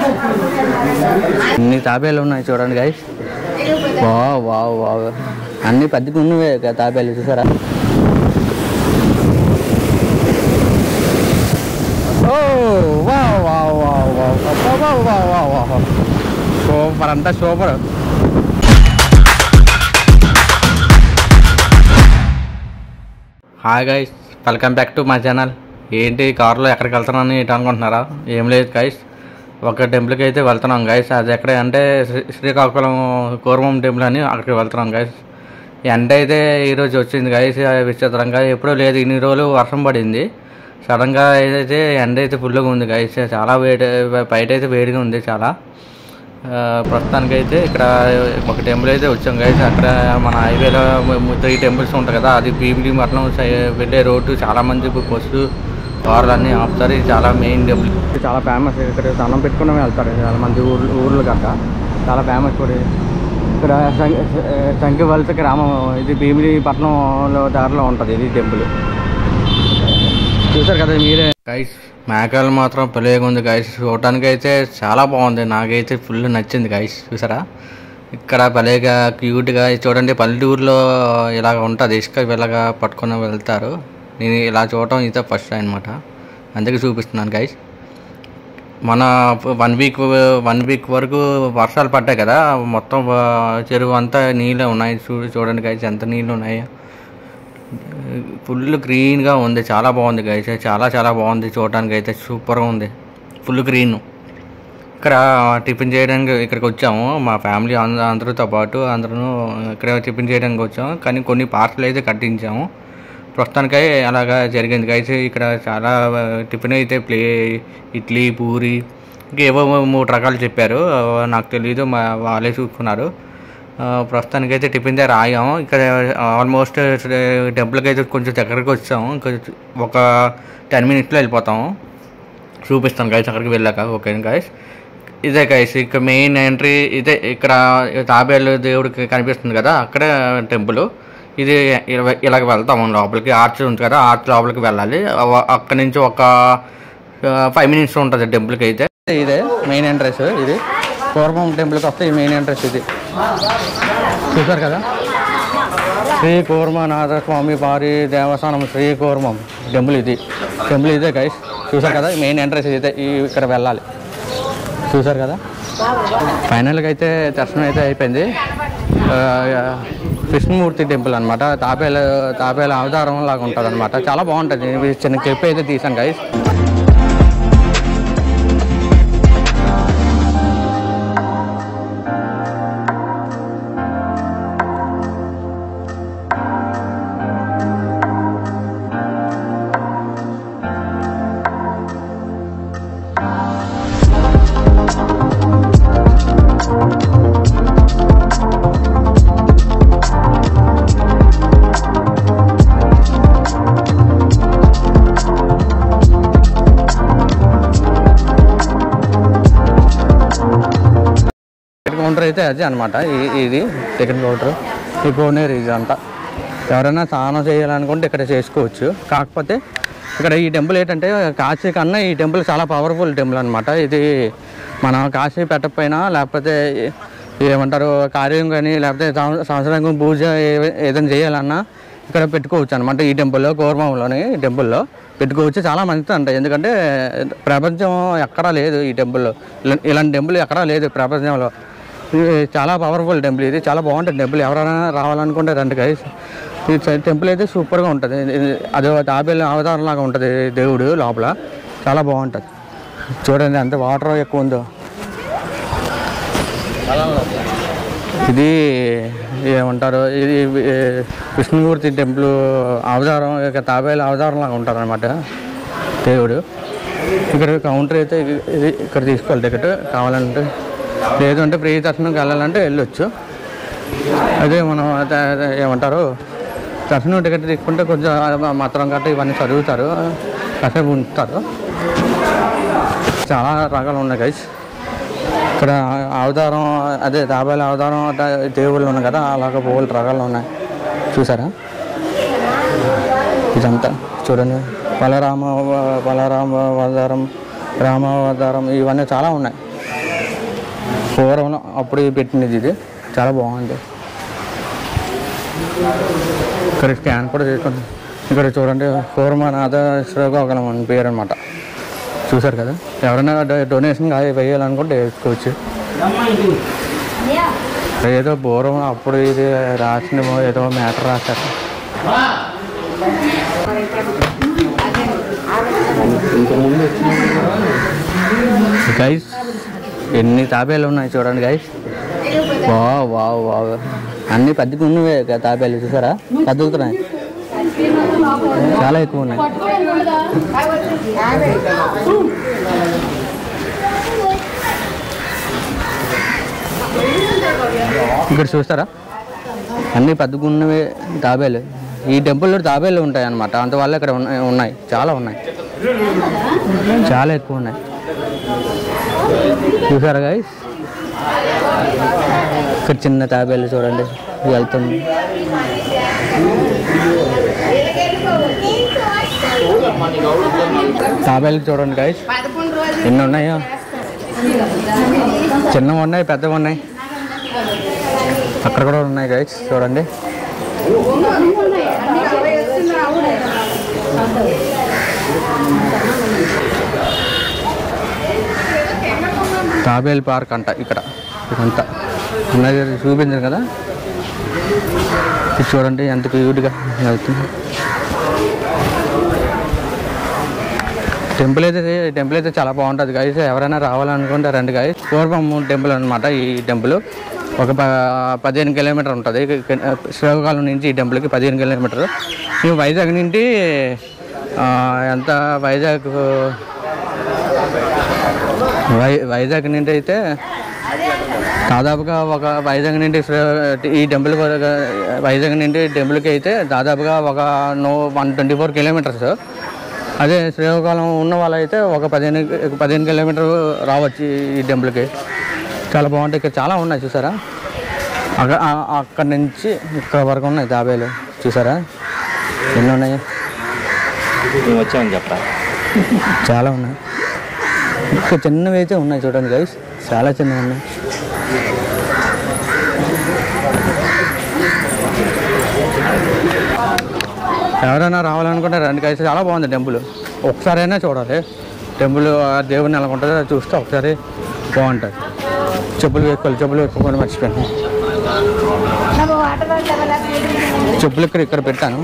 ఇన్ని తాబేలు ఉన్నాయి చూడండి గైస్ వా వా వా అన్ని పెద్ద ఉన్నవే కదా తాబేలు చూసారా ఓ వా వా వా వా వా వా వా వా వా సూపర్ అంతా super hi guys welcome back to my channel ఏంటి కార్లో ఎక్కడికి వెళ్తున్నాను ఏంటి అనుకుంటున్నారా ఏం లేదు గైస్ ఒక టెంపుల్కి అయితే వెళ్తున్నాం గైస్ అది ఎక్కడ అంటే శ్రీ శ్రీకాకుళం కూర్మం టెంపుల్ అని అక్కడికి వెళ్తున్నాం గైస్ ఎండ అయితే ఈరోజు వచ్చింది గైస్ విచిత్రంగా ఎప్పుడూ లేదు ఇన్ని రోజులు వర్షం పడింది సడన్గా ఏదైతే ఎండ అయితే ఫుల్గా ఉంది గైస్ చాలా వేడి బయట అయితే వేడిగా ఉంది చాలా ఆ, ప్రస్తుతానికైతే ఇక్కడ ఒక టెంపుల్ అయితే వచ్చాం గైస్ అక్కడ మన హైవేలో త్రీ టెంపుల్స్ ఉంటాయి కదా అది భీమిలి మఠం సై- వెళ్ళే రోడ్డు చాలా మంది బస్సు కార్లు అన్నీ ఆపుతారు ఇది చాలా మెయిన్ టెంపుల్ చాలా ఫేమస్ ఇక్కడ దండం పెట్టుకుని వెళ్తారు చాలా మంది ఊర్లు ఊర్లు గట్ట చాలా ఫేమస్ కూడా ఇది. ఇక్కడ సంఖ్య వలస గ్రామం ఇది భీమిలి పట్టణంలో దారిలో ఉంటుంది ఇది టెంపుల్ చూసారు కదా మీరే గైస్ మేకలు మాత్రం భలేగా ఉంది గైస్ చూడటానికి అయితే చాలా బాగుంది నాకైతే ఫుల్ నచ్చింది గైస్ చూసారా ఇక్కడ భలేగా క్యూట్గా చూడండి పల్లెటూరులో ఇలాగ ఉంటుంది ఇసుక ఇలాగా పట్టుకొని వెళ్తారు నేను ఇలా చూడటం ఇదే ఫస్ట్ అనమాట అందుకే చూపిస్తున్నాను గైస్ మన వన్ వీక్ వన్ వీక్ వరకు వర్షాలు పడ్డాయి కదా మొత్తం ఆ, చెరువు అంతా నీళ్ళే ఉన్నాయి చూ చూడండి గైస్ ఎంత నీళ్ళు ఉన్నాయి ఫుల్ గ్రీన్గా ఉంది చాలా బాగుంది గైస్ చాలా చాలా బాగుంది చూడడానికి అయితే సూపర్గా ఉంది ఫుల్ గ్రీన్ ఇక్కడ టిఫిన్ చేయడానికి ఇక్కడికి వచ్చాము మా ఫ్యామిలీ అంద- అందరితో పాటు అందరూ ఇక్కడ టిఫిన్ చేయడానికి వచ్చాము కానీ కొన్ని పార్సల్ అయితే కట్టించాము ప్రస్తుతానికై అలాగా జరిగింది గైస్ ఇక్కడ చాలా టిఫిన్ అయితే ప్లే ఇడ్లీ పూరి ఇంకేవో మూడు రకాలు చెప్పారు నాకు తెలియదు మా వాళ్ళే చూసుకున్నారు ఆ, ప్రస్తుతానికైతే టిఫిన్ దగ్గర ఆగాము ఇక్కడ ఆల్మోస్ట్ టెంపుల్కి అయితే కొంచెం దగ్గరికి వచ్చాము ఇంకా ఒక టెన్ మినిట్స్లో వెళ్ళిపోతాము చూపిస్తాను గైస్ అక్కడికి వెళ్ళాక ఓకే గైస్ ఇదే గైస్ ఇక్కడ మెయిన్ ఎంట్రీ ఇదే ఇక్కడ తాబేలు దేవుడికి కనిపిస్తుంది కదా అక్కడే టెంపుల్ ఇది ఇలా- ఇలాగ వెళ్తాము లోపలికి ఆర్చ్ ఉంది కదా ఆర్చ్ లోపలికి వెళ్ళాలి అవ- అక్కడి నుంచి ఒక ఫైవ్ మినిట్స్ ఉంటుంది టెంపుల్కి అయితే ఇదే మెయిన్ ఎంట్రెన్స్ ఇది పూర్వం టెంపుల్కి వస్తే ఈ మెయిన్ ఎంట్రెన్స్ ఇది చూసారు కదా శ్రీ కూర్మనాథ స్వామి వారి దేవస్థానం శ్రీ కూర్మం టెంపుల్ ఇది టెంపుల్ ఇదే గైస్ చూసారు కదా మెయిన్ ఎంట్రెన్స్ ఇదే ఈ ఇక్కడ వెళ్ళాలి చూసారు కదా ఫైనల్గా అయితే దర్శనం అయితే అయిపోయింది ఆ, కృష్ణమూర్తి టెంపుల్ అనమాట తాపేల తాపేల అవతారం లాగా ఉంటుంది అనమాట చాలా బాగుంటుంది ఇది చిన్న క్లిప్ అయితే తీసాం గైస్ టికెట్ కౌంటర్ అయితే అదే అనమాట ఇది టికెట్ కౌంటర్ ఈ కోనేరు ఇది అంతా ఎవరైనా స్నానం చేయాలనుకుంటే ఇక్కడ చేసుకోవచ్చు కాకపోతే ఇక్కడ ఈ టెంపుల్ ఏంటంటే కాశీ కన్నా ఈ టెంపుల్ చాలా పవర్ఫుల్ టెంపుల్ అనమాట ఇది మనం కాశీ పెట్టకపోయినా లేకపోతే ఏమంటారు కార్యం కానీ లేకపోతే సంవ- సంవత్సరానికి పూజ ఏ- ఏదైనా చేయాలన్నా ఇక్కడ పెట్టుకోవచ్చు అనమాట ఈ టెంపుల్లో గౌరవంలోని ఈ టెంపుల్లో పెట్టుకోవచ్చు చాలా మంచిది అంట ఎందుకంటే ప్రపంచం ఎక్కడా లేదు ఈ టెంపుల్లో ఇలా- ఇలాంటి టెంపుల్ ఎక్కడా లేదు ప్రపంచంలో ఇది చాలా పవర్ఫుల్ టెంపుల్ ఇది చాలా బాగుంటుంది టెంపుల్ ఎవరైనా రావాలనుకుంటే రండి గైస్ ఈ సై- టెంపుల్ అయితే సూపర్గా ఉంటుంది ఇది- అది తాబేలు అవతారం లాగా ఉంటుంది దేవుడు లోపల చాలా బాగుంటుంది చూడండి ఎంత వాటర్ ఎక్కువ ఉందో ఇది ఏమంటారు ఇది ఏ, కృష్ణమూర్తి టెంపుల్ అవతారం ఇక తాబేలు అవతారం లాగా ఉంటారు అనమాట దేవుడు ఇక్కడ కౌంటర్ అయితే ఇది- ఇది ఇక్కడ తీసుకోవాలి టికెట్ కావాలంటే లేదు అంటే ఫ్రీ దర్శనంకి వెళ్ళాలంటే వెళ్ళొచ్చు అదే మనం అదే- అదే ఏమంటారు దర్శనం టికెట్ తీసుకుంటే కొంచెం మాత్రం గట్ట ఇవన్నీ చదువుతారు కాసేపు ఉంచుతారు చాలా రకాలు ఉన్నాయి గైస్ ఇక్కడ అవతారం అదే దాబాల అవతారం అట్లా దేవుళ్ళు ఉన్నాయి కదా అలాగ పువ్వులు రకాలు ఉన్నాయి చూసారా ఇదంతా చూడండి బలరామ బలరామ అవతారం రామ అవతారం ఇవన్నీ చాలా ఉన్నాయి పూర్వం అప్పుడు పెట్టినది ఇది చాలా బాగుంది ఇక్కడ స్కాన్ కూడా చేసుకోండి ఇక్కడ చూడండి పూర్వనాథ శ్రీకాకుళం అని పేరు అనమాట చూసారు కదా ఎవరైనా డొ- డొనేషన్ కా- వేయాలనుకుంటే వేసుకోవచ్చు ఏదో పూర్వం అప్పుడు ఇది రాసిన ఏదో మ్యాటర్ రాశారు గైస్ ఎన్ని తాబేలు ఉన్నాయి చూడండి గైస్ వావ్ వావ్ వావ్ అన్ని పెద్దగా ఉన్నవే కదా తాబేలు చూసారా కదులుతున్నాయి చాలా ఎక్కువ ఉన్నాయి ఇక్కడ చూస్తారా అన్ని పెద్దగా ఉన్నవే తాబేలు ఈ టెంపుల్లో తాబేలు ఉంటాయి అన్నమాట అందువల్ల ఇక్కడ ఉన్నాయి ఉన్నాయి చాలా ఉన్నాయి చాలా ఎక్కువ ఉన్నాయి చూసారా గైస్ ఇక్కడ చిన్న తాబేలు చూడండి వెళ్తుంది తాబేలు చూడండి గైస్ ఎన్ని ఉన్నాయో చిన్నవి ఉన్నాయి పెద్దవి ఉన్నాయి అక్కడ కూడా ఉన్నాయి గైస్ చూడండి తాబేలు పార్క్ అంట ఇక్కడ ఇదంతా ఉన్నది చూపించారు కదా ఇది చూడండి ఎంత క్యూట్గా వెళ్తుంది టెంపుల్ అయితే టెంపుల్ అయితే చాలా బాగుంటుంది గాయస్ ఎవరైనా రావాలనుకుంటే రండి గాయస్ పూర్వం టెంపుల్ అనమాట ఈ టెంపుల్ ఒక ప పదిహేను కిలోమీటర్ ఉంటుంది శ్రీకాకుళం నుంచి ఈ టెంపుల్కి పదిహేను కిలోమీటర్ మేము వైజాగ్ నుండి ఆ, ఎంత వైజాగ్ వై వైజాగ్ నుండి అయితే దాదాపుగా ఒక వైజాగ్ నుండి శ్రీ- ఈ టెంపుల్ వరకు- వైజాగ్ నుండి టెంపుల్కి అయితే దాదాపుగా ఒక no one twenty four kilometres అదే శ్రీకాకుళం ఉన్న వాళ్ళైతే ఒక పదిహేను పదిహేను కిలోమీటర్ రావచ్చు ఈ టెంపుల్కి చాలా బాగుంటాయి ఇక్కడ చాలా ఉన్నాయి చూసారా అక్కడ ఆ- అక్కడి నుంచి ఇక్కడ వరకు ఉన్నాయి తాబేలు చూసారా ఎన్ని ఉన్నాయి మేము వచ్చామని చెప్పరా చాలా ఉన్నాయి ఇంకా చిన్నవి అయితే ఉన్నాయి చూడండి గైస్ చాలా చిన్నవి ఉన్నాయి ఎవరైనా రావాలనుకుంటే రండి గైస్ చాలా బాగుంది టెంపుల్ ఒకసారైనా చూడాలి టెంపుల్ ఆ దేవుని ఎలా ఉంటుందో అది చూస్తే ఒకసారి బాగుంటుంది చెప్పులు వేసుకోవాలి చెప్పులు వేసుకోకుండా మర్చిపోయాను చెప్పులు ఇక్కడ ఇక్కడ పెట్టాను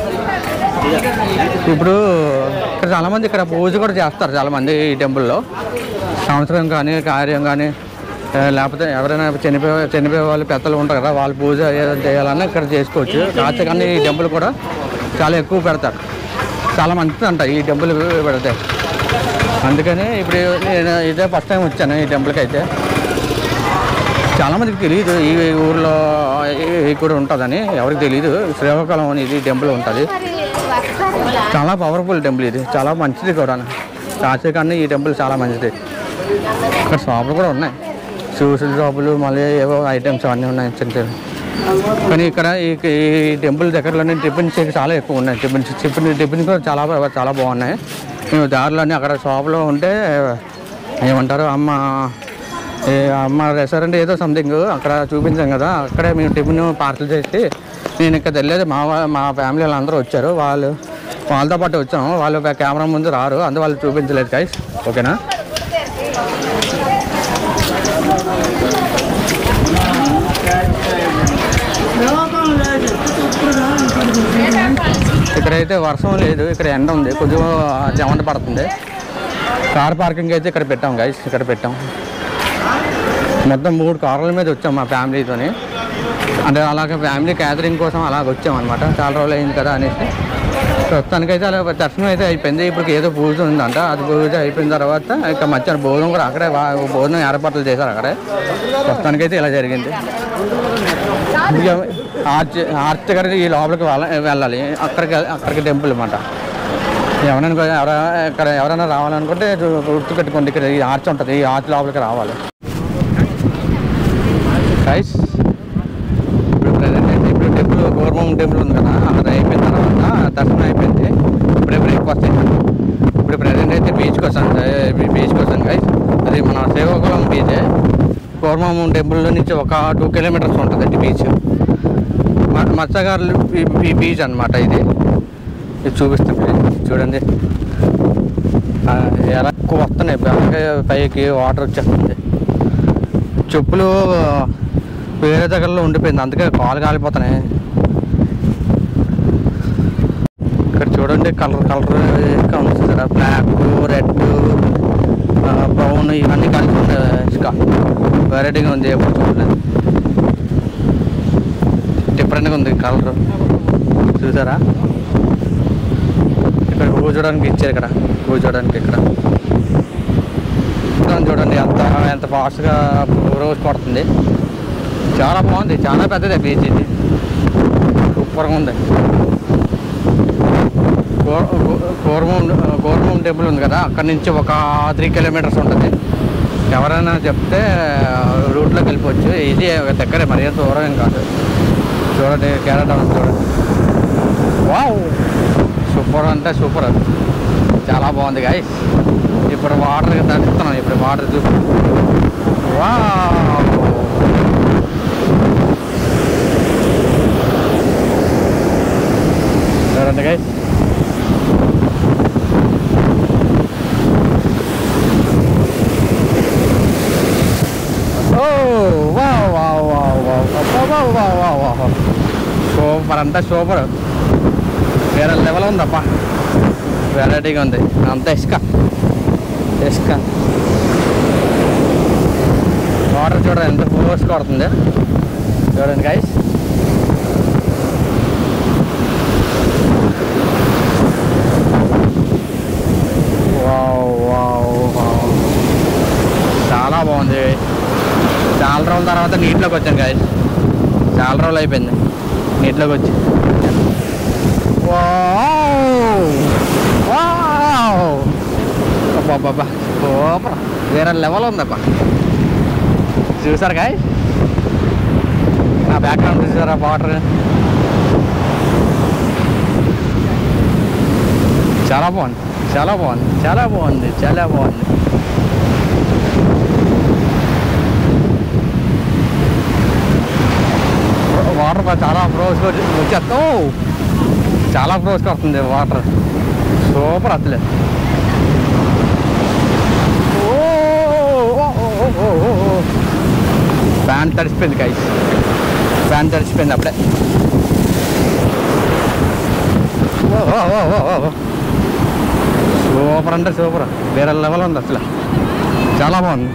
ఇప్పుడు ఇక్కడ చాలామంది ఇక్కడ పూజ కూడా చేస్తారు చాలామంది ఈ టెంపుల్లో సంవత్సరం కానీ కార్యం కానీ ఆ, లేకపోతే ఎవరైనా చనిపోయే చనిపోయే వాళ్ళు పెద్దలు ఉంటారు కదా వాళ్ళు పూజ ఏదైనా చేయాలన్నా ఇక్కడ చేసుకోవచ్చు కాకపోతే కానీ ఈ టెంపుల్ కూడా చాలా ఎక్కువ పెడతారు చాలా మంచిది అంట ఈ టెంపుల్ పెడితే అందుకని ఇప్పుడు నేను ఇదే ఫస్ట్ టైం వచ్చాను ఈ టెంపుల్కి అయితే చాలామందికి తెలియదు ఈ ఊర్లో ఇది కూడా ఉంటుందని ఎవరికి తెలియదు శ్రీకాకుళం అని ఇది టెంపుల్ ఉంటుంది చాలా పవర్ఫుల్ టెంపుల్ ఇది చాలా మంచిది కూడా కాశీ కన్నా ఈ టెంపుల్ చాలా మంచిది ఇక్కడ షాపులు కూడా ఉన్నాయి షూస్ షాపులు మళ్ళీ ఏవో ఐటమ్స్ అన్నీ ఉన్నాయి చిన్న చిన్న కానీ ఇక్కడ ఈ ఈ టెంపుల్ దగ్గరలోనే టిఫిన్స్ చాలా ఎక్కువ ఉన్నాయి టిఫిన్స్ టిఫిన్ టిఫిన్స్ కూడా చాలా బా- చాలా బాగున్నాయి మేము దారిలోనే అక్కడ షాప్లో ఉంటే ఏమంటారు అమ్మ ఏ అమ్మ రెస్టారెంట్ ఏదో సంథింగ్ అక్కడ చూపించాం కదా అక్కడే మేము టిఫిన్ పార్సల్ చేసి నేను ఇక్కడ తెలియదు మా వా- మా ఫ్యామిలీ వాళ్ళందరూ వచ్చారు వాళ్ళు వాళ్ళతో పాటు వచ్చాము వాళ్ళు కెమెరా ముందు రారు అందువల్ల వాళ్ళు చూపించలేదు గైస్ ఓకేనా ఇక్కడైతే వర్షం లేదు ఇక్కడ ఎండ ఉంది కొంచెం చెమట పడుతుంది కార్ పార్కింగ్ అయితే ఇక్కడ పెట్టాం గైస్ ఇక్కడ పెట్టాం మొత్తం మూడు కార్ల మీద వచ్చాం మా ఫ్యామిలీతోని అంటే అలాగే ఫ్యామిలీ క్యాటరింగ్ కోసం అలాగ వచ్చాం అనమాట చాలా రోజులు అయింది కదా అనేసి ప్రస్తుతానికైతే అలా దర్శనం అయితే అయిపోయింది ఇప్పుడు ఏదో పూజ ఉందంట అది పూజ అయిపోయిన తర్వాత ఇక మధ్యాహ్నం భోజనం కూడా అక్కడే వా- భోజనం ఏర్పాట్లు చేశారు అక్కడే ప్రస్తుతానికైతే ఇలా జరిగింది ఇక ఆర్చ్ ఆర్చ్ దగ్గర ఈ లోపలికి వెళ్ళ- వెళ్ళాలి అక్కడికి అక్కడికి టెంపుల్ అనమాట ఎవరైనా కూడా ఎవరైనా ఇక్కడ ఎవరైనా రావాలనుకుంటే గుర్తు పెట్టుకోండి ఇక్కడ ఈ ఆర్చ్ ఉంటుంది ఈ ఆర్చ్ లోపలికి రావాలి గైస్ ఇప్పుడు ప్రజెంట్ అయితే ఇప్పుడు టెంపుల్ గౌరవం టెంపుల్ ఉంది కదా అక్కడ అయిపోయిన తర్వాత దర్శనం అయిపోయింది ఇప్పుడే బ్రేక్ఫాస్ట్ అయింది ఇప్పుడు ప్రజెంట్ అయితే బీచ్కి వచ్చాను బీచ్కి వచ్చాను గైస్ అది మన శ్రీకాకుళం బీచే కోరమాము టెంపుల్ నుంచి ఒక టూ కిలోమీటర్స్ ఉంటుంది బీచ్ మ- మత్స్యకారులు ఈ- ఈ బీచ్ అన్నమాట ఇది ఇది చూపిస్తాను చూడండి ఆ, ఎలా ఎక్కువ వస్తున్నాయి బాగా పైకి వాటర్ వచ్చేస్తుంది చెప్పులు వేరే దగ్గరలో ఉండిపోయింది అందుకే కాలు కాలిపోతున్నాయి ఇక్కడ చూడండి కలర్ కలర్ ఉంది చూసారా బ్లాక్ రెడ్ బ్రౌన్ ఇవన్నీ కలిసి ఉన్నాయి ఇసుక వెరైటీగా ఉంది ఎప్పుడు చూడలేదు డిఫరెంట్గా ఉంది కలర్ చూసారా ఇక్కడ కూర్చోడానికి ఇచ్చారు ఇక్కడ కూర్చోడానికి ఇక్కడ చూడండి చూడండి ఎంత ఎంత ఫాస్ట్గా రోజు కొడుతుంది చాలా బాగుంది చాలా పెద్దది బీచ్ ఇది సూపర్గా ఉంది కోరమం కోరమం టెంపుల్ ఉంది కదా అక్కడ నుంచి ఒక త్రీ కిలోమీటర్స్ ఉంటుంది ఎవరైనా చెప్తే రూట్లోకి వెళ్ళిపోవచ్చు ఇది దగ్గరే మరి అంత దూరం ఏం కాదు చూడండి కేరళ చూడండి వావ్ సూపర్ అంటే సూపర్ చాలా బాగుంది గాయస్ ఇప్పుడు వాటర్ తగ్గుతున్నాం ఇప్పుడు వాటర్ చూపు వావ్ చూడండి గాయస్ ఓ wow wow wow wow wow wow wow wow super అంతా సూపర్ వేరే లెవెల్ ఉందప్ప వెరైటీగా ఉంది అంత ఇసుక ఇసుక వాటర్ చూడండి ఎంత ఫోర్స్ కొడుతుంది చూడండి గైస్ వావ్ వావ్ వావ్ చాలా బాగుంది చాలా రోజుల తర్వాత నీటిలోకి వచ్చాను గాయస్ చాలా రోజులు అయిపోయింది నీటిలోకి వచ్చి వావ్ వావ్ అబ్బాబ్బా సూపర్ వేరే లెవెల్ ఉందబ్బా చూసారు గాయ నా బ్యాక్గ్రౌండ్ చూసారా వాటర్ చాలా బాగుంది చాలా బాగుంది చాలా బాగుంది చాలా బాగుంది వాటర్ చాలా ఫ్రోస్ వచ్చేస్తా చాలా ఫ్రోస్ వస్తుంది వాటర్ సూపర్ అసలే ఫ్యాన్ తడిసిపోయింది కైస్ ఫ్యాన్ తడిసిపోయింది అప్పుడే ఓ, ఓ, ఓ, ఓ, ఓ, ఓ. సూపర్ అంటే సూపర్ వేరే లెవెల్ ఉంది అసలు చాలా బాగుంది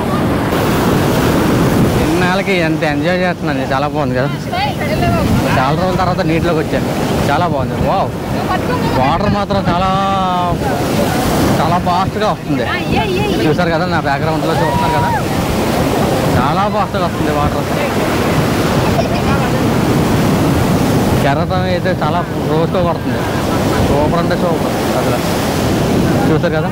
ఇన్నాళ్ళకి ఎంత ఎంజాయ్ చేస్తున్నాను చాలా బాగుంది కదా చాలా రోజుల తర్వాత నీటిలోకి వచ్చాను చాలా బాగుంది వావ్ వాటర్ మాత్రం చాలా చాలా ఫాస్ట్గా వస్తుంది చూసారు కదా నా బ్యాక్గ్రౌండ్లో చూస్తున్నారు కదా చాలా ఫాస్ట్గా వస్తుంది వాటర్ కెరటం అయితే చాలా రోజుగా పడుతుంది సూపర్ అంటే సూపర్ అసలు చూసారు కదా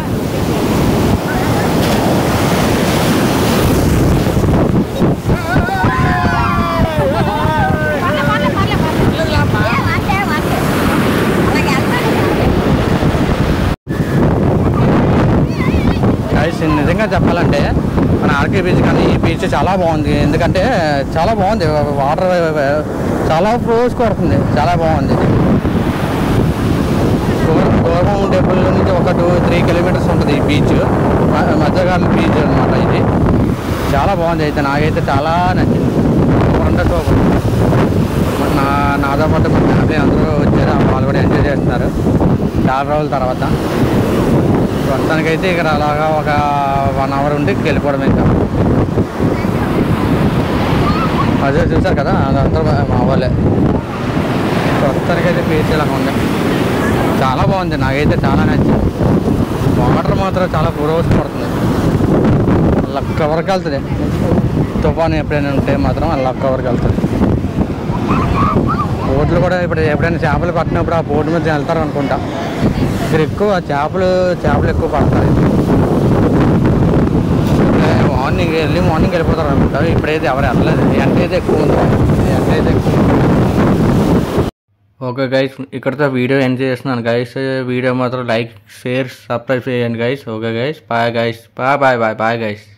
గైస్ నిజంగా చెప్పాలంటే మన ఆర్కే బీచ్ కానీ ఈ బీచ్ చాలా బాగుంది ఎందుకంటే చాలా బాగుంది వాటర్ చాలా ఫ్లోస్ కొడుతుంది చాలా బాగుంది దూరం దూరం టెంపుల్ నుంచి ఒక టూ త్రీ కిలోమీటర్స్ ఉంటుంది ఈ బీచ్ మధ్యకాలం బీచ్ అనమాట ఇది చాలా బాగుంది అయితే నాకైతే చాలా నచ్చింది సూపర్ అంటే సూపర్ నా నాతో పాటు మా ఫ్యామిలీ అందరూ వచ్చారు వాళ్ళు కూడా ఎంజాయ్ చేస్తున్నారు చాలా రోజుల తర్వాత ప్రస్తుతానికైతే ఇక్కడ అలాగా ఒక వన్ అవర్ ఉండి వెళ్ళిపోవడం ఇంకా అదే చూసారు కదా అదంతా మా వాళ్ళే ప్రస్తుతానికైతే బీచ్ ఇలా ఉంది చాలా బాగుంది నాకైతే చాలా నచ్చింది వాటర్ మాత్రం చాలా రోజు పడుతుంది లక్క వరకు వెళ్తుంది తుఫాను ఎప్పుడైనా ఉంటే మాత్రం లక్క వరకు వెళ్తుంది బోట్లు కూడా ఇప్పుడు ఎప్పుడైనా చేపలు పట్టినప్పుడు ఆ బోటు మీద వెళ్తారు అనుకుంటా ఇక్కడ ఎక్కువ చేపలు చేపలు ఎక్కువ పడతాయి మార్నింగ్ వెళ్ళి మార్నింగ్ వెళ్ళిపోతారు అనుకుంటా ఇప్పుడైతే ఎవరు వెళ్ళలేదు ఎండ అయితే ఎక్కువ ఉంది ఎండ అయితే ఎక్కువ ఓకే గైస్ ఇక్కడితో వీడియో ఎంజాయ్ చేస్తున్నాను గైస్ వీడియో మాత్రం లైక్ షేర్ సబ్స్క్రైబ్ చేయండి guys okay guys bye guys bye bye bye bye guys